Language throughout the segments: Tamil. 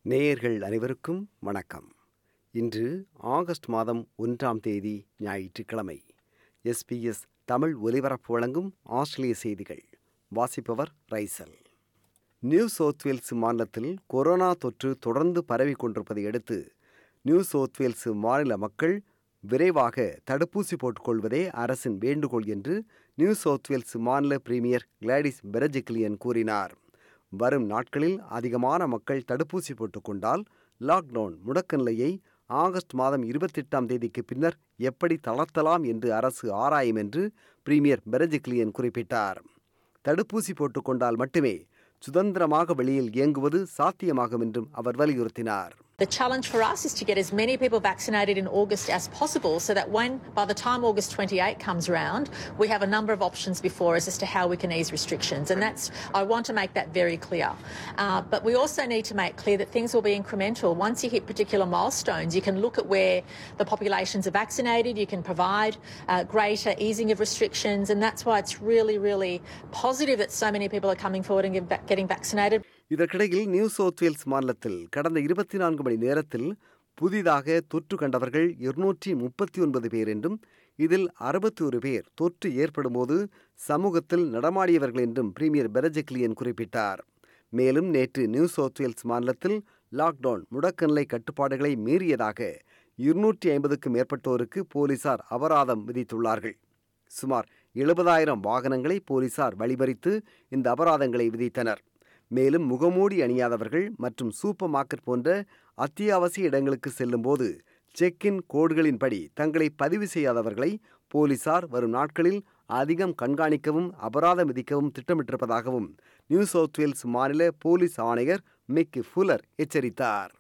நேயர்கள் அனைவருக்கும் வணக்கம் இன்று ஆகஸ்ட் மாதம் ஒன்றாம் தேதி ஞாயிற்றுக்கிழமை எஸ்பிஎஸ் தமிழ் ஒலிபரப்பு வழங்கும் ஆஸ்திரேலிய செய்திகள் வாசிப்பவர் ரைசல் நியூ சவுத் வேல்ஸ் மாநிலத்தில் கொரோனா தொற்று தொடர்ந்து பரவி கொண்டிருப்பதை அடுத்து நியூ சவுத் வேல்ஸ் மாநில மக்கள் விரைவாக தடுப்பூசி போட்டுக்கொள்வதே அரசின் வேண்டுகோள் என்று நியூ சவுத் வேல்ஸ் மாநில பிரீமியர் கிளாடிஸ் பெரஜிக்லியன் கூறினார் வரும் நாட்களில் அதிகமான மக்கள் தடுப்பூசி போட்டுக்கொண்டால் லாக்டவுன் முடக்க நிலையை ஆகஸ்ட் மாதம் இருபத்தெட்டாம் தேதிக்கு பின்னர் எப்படி தளர்த்தலாம் என்று அரசு ஆராயும் என்று பிரீமியர் பெரஜிக்லியன் குறிப்பிட்டார் தடுப்பூசி போட்டுக்கொண்டால் மட்டுமே சுதந்திரமாக வெளியில் இயங்குவது சாத்தியமாகும் என்றும் அவர் வலியுறுத்தினார் The challenge for us is to get as many people vaccinated in August as possible so that when, by the time August 28 comes around, we have a number of options before us as to how we can ease restrictions. And that's, I want to make that very clear. Uh, but we also need to make clear that things will be incremental. Once you hit particular milestones, you can look at where the populations are vaccinated, you can provide uh, greater easing of restrictions. And that's why it's really, really positive that so many people are coming forward and get- getting vaccinated. இதற்கிடையில் நியூ சவுத் வேல்ஸ் மாநிலத்தில் கடந்த இருபத்தி நான்கு மணி நேரத்தில் புதிதாக தொற்று கண்டவர்கள் இருநூற்றி முப்பத்தி ஒன்பது பேர் என்றும் இதில் அறுபத்தி ஒரு பேர் தொற்று ஏற்படும்போது சமூகத்தில் நடமாடியவர்கள் என்றும் பிரீமியர் பெரஜெக்லியன் குறிப்பிட்டார் மேலும் நேற்று நியூ சவுத் வேல்ஸ் மாநிலத்தில் லாக்டவுன் முடக்கநிலை கட்டுப்பாடுகளை மீறியதாக இருநூற்றி ஐம்பதுக்கும் மேற்பட்டோருக்கு போலீசார் அபராதம் விதித்துள்ளார்கள் சுமார் எழுபதாயிரம் வாகனங்களை போலீசார் வழிமறித்து இந்த அபராதங்களை விதித்தனர் மேலும் முகமூடி அணியாதவர்கள் மற்றும் சூப்பர் மார்க்கெட் போன்ற அத்தியாவசிய இடங்களுக்கு செல்லும்போது செக் இன் கோடுகளின்படி தங்களை பதிவு செய்யாதவர்களை போலீசார் வரும் நாட்களில் அதிகம் கண்காணிக்கவும் அபராதம் விதிக்கவும் திட்டமிட்டிருப்பதாகவும் நியூ சவுத் வேல்ஸ் மாநில போலீஸ் ஆணையர் மிக் ஃபுல்லர் எச்சரித்தார்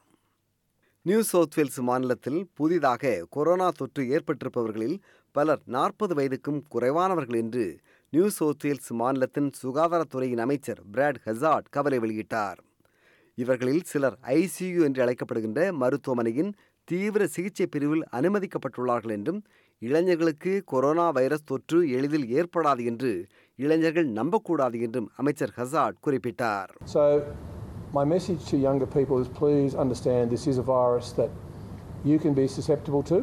நியூ சவுத் வேல்ஸ் மாநிலத்தில் புதிதாக கொரோனா தொற்று ஏற்பட்டிருப்பவர்களில் பலர் நாற்பது வயதுக்கும் குறைவானவர்கள் என்று நியூ சவுத் வேல்ஸ் மாநிலத்தின் சுகாதாரத்துறையின் அமைச்சர் பிராட் ஹசார்ட் கவலை வெளியிட்டார் இவர்களில் சிலர் ஐசியு என்று அழைக்கப்படுகின்ற மருத்துவமனையின் தீவிர சிகிச்சை பிரிவில் அனுமதிக்கப்பட்டுள்ளார்கள் என்றும் இளைஞர்களுக்கு கொரோனா வைரஸ் தொற்று எளிதில் ஏற்படாது என்று இளைஞர்கள் நம்பக்கூடாது என்றும் அமைச்சர் ஹசார்ட் குறிப்பிட்டார் So, my message to younger people is please understand this is a virus that you can be susceptible to,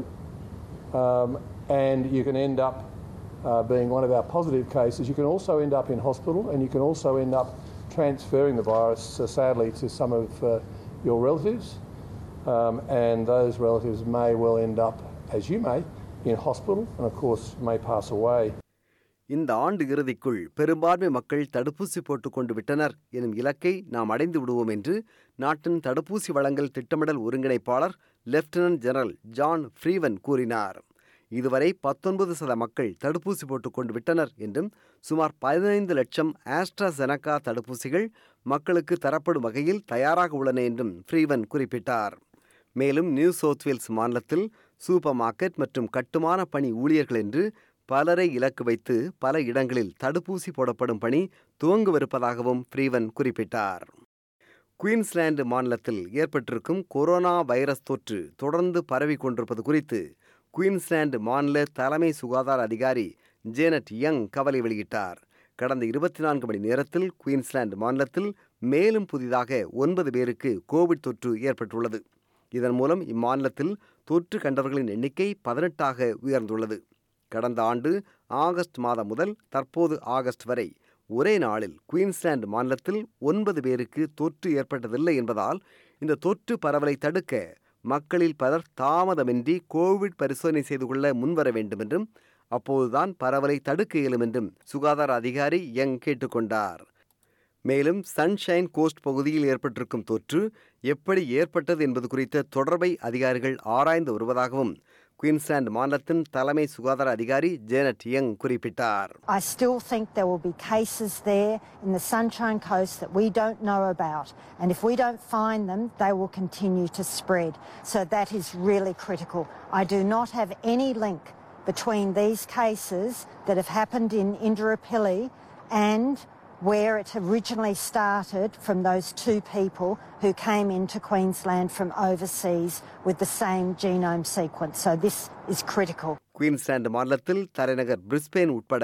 um, and you can end up uh, being one of our positive cases. You can also end up in hospital, and you can also end up transferring the virus, uh, sadly, to some of uh, your relatives, um, and those relatives may well end up, as you may, in hospital, and of course may pass away. இந்த ஆண்டு இறுதிக்குள் பெரும்பான்மை மக்கள் தடுப்பூசி போட்டுக் கொண்டு விட்டனர் எனும் இலக்கை நாம் அடைந்து விடுவோம் என்று நாட்டின் தடுப்பூசி வழங்கல் திட்டமிடல் ஒருங்கிணைப்பாளர் லெப்டினன்ட் ஜெனரல் ஜான் ஃப்ரீவன் கூறினார் இதுவரை பத்தொன்பது சத மக்கள் தடுப்பூசி போட்டுக் கொண்டு விட்டனர் என்றும் சுமார் பதினைந்து லட்சம் ஆஸ்ட்ராசெனகா தடுப்பூசிகள் மக்களுக்கு தரப்படும் வகையில் தயாராக உள்ளன என்றும் ஃப்ரீவன் குறிப்பிட்டார் மேலும் நியூ சவுத் வேல்ஸ் மாநிலத்தில் சூப்பர் மார்க்கெட் மற்றும் கட்டுமான பணி ஊழியர்கள் என்று பலரை இலக்கு வைத்து பல இடங்களில் தடுப்பூசி போடப்படும் பணி துவங்கவிருப்பதாகவும் ஃப்ரீவன் குறிப்பிட்டார் குயின்ஸ்லாந்து மாநிலத்தில் ஏற்பட்டிருக்கும் கொரோனா வைரஸ் தொற்று தொடர்ந்து பரவி கொண்டிருப்பது குறித்து குயின்ஸ்லாந்து மாநில தலைமை சுகாதார அதிகாரி ஜேனட் யங் கவலை வெளியிட்டார் கடந்த இருபத்தி நான்கு மணி நேரத்தில் குயின்ஸ்லாந்து மாநிலத்தில் மேலும் புதிதாக ஒன்பது பேருக்கு கோவிட் தொற்று ஏற்பட்டுள்ளது இதன் மூலம் இம்மாநிலத்தில் தொற்று கண்டவர்களின் எண்ணிக்கை பதினெட்டாக உயர்ந்துள்ளது கடந்த ஆண்டு ஆகஸ்ட் மாதம் முதல் தற்போது ஆகஸ்ட் வரை ஒரே நாளில் குயின்ஸ்லாந்து மாநிலத்தில் ஒன்பது பேருக்கு தொற்று ஏற்பட்டதில்லை என்பதால் இந்த தொற்று பரவலை தடுக்க மக்களில் பலர் தாமதமின்றி கோவிட் பரிசோதனை செய்து கொள்ள முன்வர வேண்டும் என்றும் அப்போதுதான் பரவலை தடுக்க இயலும் என்றும் சுகாதார அதிகாரி யங் கேட்டுக்கொண்டார் மேலும் சன்ஷைன் கோஸ்ட் பகுதியில் ஏற்பட்டிருக்கும் தொற்று எப்படி ஏற்பட்டது என்பது குறித்த தொடர்பை அதிகாரிகள் ஆராய்ந்து வருவதாகவும் குயின்ஸ்லாந்து மாநிலத்தின் தலைமை சுகாதார அதிகாரி ஜேனட் யங் குறிப்பிட்டார் I still think there will be cases there in the Sunshine Coast that we don't know about. And if we don't find them, they will continue to spread. So that is really critical. I do not have any link between these cases that have happened in Indooroopilly and where it originally started from those two people who came into Queensland from overseas with the same genome sequence. So this is critical. Queensland மாநிலத்தில் தலைநகர் பிரிஸ்பேன் உட்பட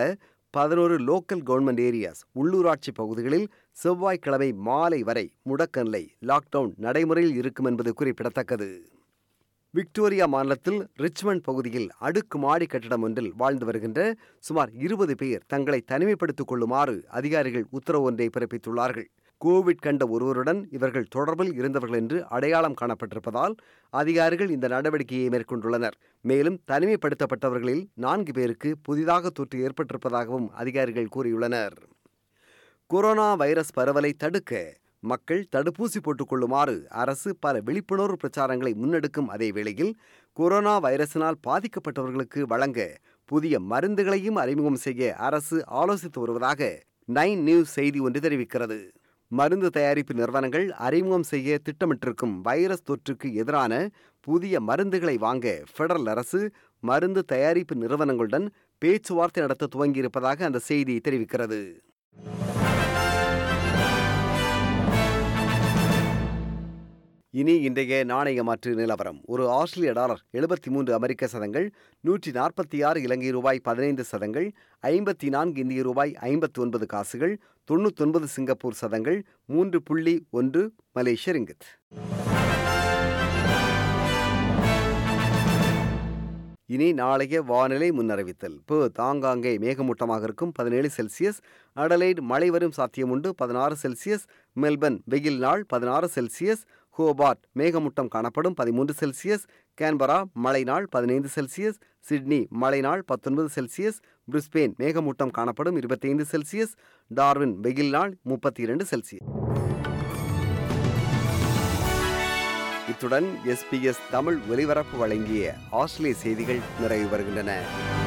பதினோரு லோக்கல் கவர்மெண்ட் ஏரியாஸ் உள்ளூராட்சி பகுதிகளில் செவ்வாய்க்கிழமை மாலை வரை முடக்கநிலை லாக்டவுன் நடைமுறையில் இருக்கும் என்பது குறிப்பிடத்தக்கது விக்டோரியா மாநிலத்தில் ரிச்மண்ட் பகுதியில் அடுக்குமாடி கட்டிடம் ஒன்றில் வாழ்ந்து வருகின்ற சுமார் இருபது பேர் தங்களை தனிமைப்படுத்திக் கொள்ளுமாறு அதிகாரிகள் உத்தரவு ஒன்றை பிறப்பித்துள்ளார்கள் கோவிட் கண்ட ஒருவருடன் இவர்கள் தொடர்பில் இருந்தவர்கள் என்று அடையாளம் காணப்பட்டிருப்பதால் அதிகாரிகள் இந்த நடவடிக்கையை மேற்கொண்டுள்ளனர் மேலும் தனிமைப்படுத்தப்பட்டவர்களில் நான்கு பேருக்கு புதிதாக தொற்று ஏற்பட்டிருப்பதாகவும் அதிகாரிகள் கூறியுள்ளனர் கொரோனா வைரஸ் பரவலை தடுக்க மக்கள் தடுப்பூசி போட்டுக்கொள்ளுமாறு அரசு பல விழிப்புணர்வு பிரச்சாரங்களை முன்னெடுக்கும் அதே வேளையில் கொரோனா வைரஸினால் பாதிக்கப்பட்டவர்களுக்கு வழங்க புதிய மருந்துகளையும் அறிமுகம் செய்ய அரசு ஆலோசித்து வருவதாக நைன் நியூஸ் செய்தி ஒன்று தெரிவிக்கிறது மருந்து தயாரிப்பு நிறுவனங்கள் அறிமுகம் செய்ய திட்டமிட்டிருக்கும் வைரஸ் தொற்றுக்கு எதிரான புதிய மருந்துகளை வாங்க ஃபெடரல் அரசு மருந்து தயாரிப்பு நிறுவனங்களுடன் பேச்சுவார்த்தை நடத்த துவங்கியிருப்பதாக அந்த செய்தி தெரிவிக்கிறது இனி இன்றைய நாணய மாற்று நிலவரம் ஒரு ஆஸ்திரேலிய டாலர் எழுபத்தி மூன்று அமெரிக்க சதங்கள் நூற்றி நாற்பத்தி ஆறு இலங்கை ரூபாய் பதினைந்து சதங்கள் ஐம்பத்தி நான்கு இந்திய ரூபாய் ஐம்பத்தி ஒன்பது காசுகள் தொண்ணூத்தொன்பது சிங்கப்பூர் சதங்கள் மூன்று புள்ளி ஒன்று மலேசிய ரிங்கித் இனி நாளைய வானிலை முன்னறிவித்தல் இப்போ தாங்காங்கே மேகமூட்டமாக இருக்கும் பதினேழு செல்சியஸ் அடலைடு மழை வரும் சாத்தியமுண்டு பதினாறு செல்சியஸ் மெல்பர்ன் வெயில் நாள் பதினாறு செல்சியஸ் ஹோபார்ட் மேகமூட்டம் காணப்படும் பதிமூன்று செல்சியஸ் கேன்பரா மழை நாள் பதினைந்து செல்சியஸ் சிட்னி மழை நாள் பத்தொன்பது செல்சியஸ் பிரிஸ்பெயின் மேகமூட்டம் காணப்படும் இருபத்தைந்து செல்சியஸ் டார்வின் வெயில் நாள் முப்பத்தி இரண்டு செல்சியஸ் இத்துடன் எஸ்பிஎஸ் தமிழ் ஒலிபரப்பு வழங்கிய ஆஸ்திரேலிய செய்திகள் நிறைவு வருகின்றன